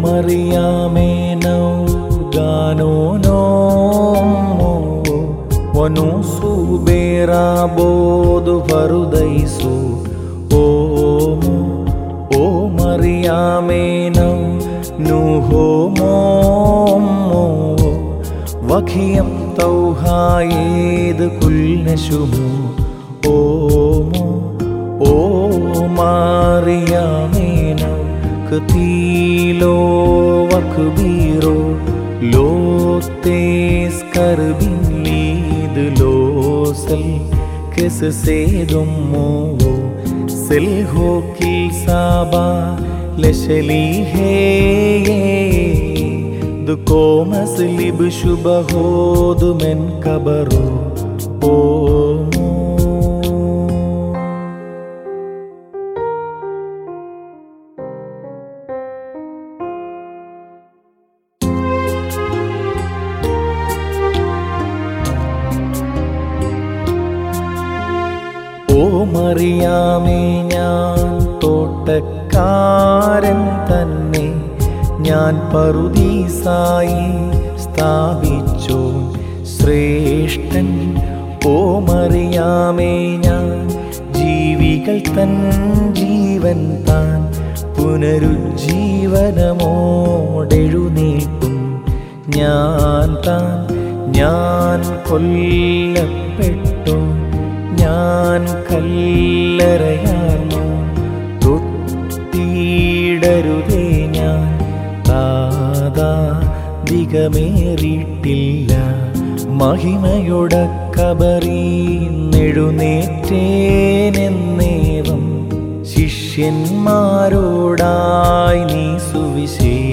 മറിയാമേനോ ഗാനോ നോമോ വനുസു ബേറാബോധു ഭറുദൈസു ഓമോ ഓ മറിയാമേനോ നുഹോ മോമോ വഖിയം തൗഹായേത് കുൽനശുമോ ഓമോ ഓ മാറിയാമേനോ കതീലോ വക്ബീറോ ലോത്തേസ് കർബില്ലീത് ലോസൽ കിസ് സേതുമ്മോ സെൽ ഹോക്കിൽ സാബാ ലശലി ഹേ ദുക്കോമസ് ലിബ് ശുഭഹോദു മെൻ കബറോ ഓമോ ഓ മറിയാമേ ഞാൻ തോട്ടക്കാരൻ തന്നെ ഞാൻ പറുദീസായി സ്ഥാപിച്ചു ശ്രേഷ്ഠൻ ഓ മറിയാമേ ഞാൻ ജീവികൾ തൻ ജീവൻ താൻ പുനരുജ്ജീവനമോടെഴുന്നേൽക്കും ഞാൻ താൻ ഞാൻ കൊല്ലപ്പെട്ടു ഞാൻ കല്ലറയാർന്നു തൊട്ടിടരുതേ ഞാൻ താതാ ദിഗമേറിയിട്ടില്ല മഹിമയുടെ കബറീന്നെഴുന്നേറ്റേനെന്നേവം ശിഷ്യന്മാരോടായി നീ സുവിശേഷം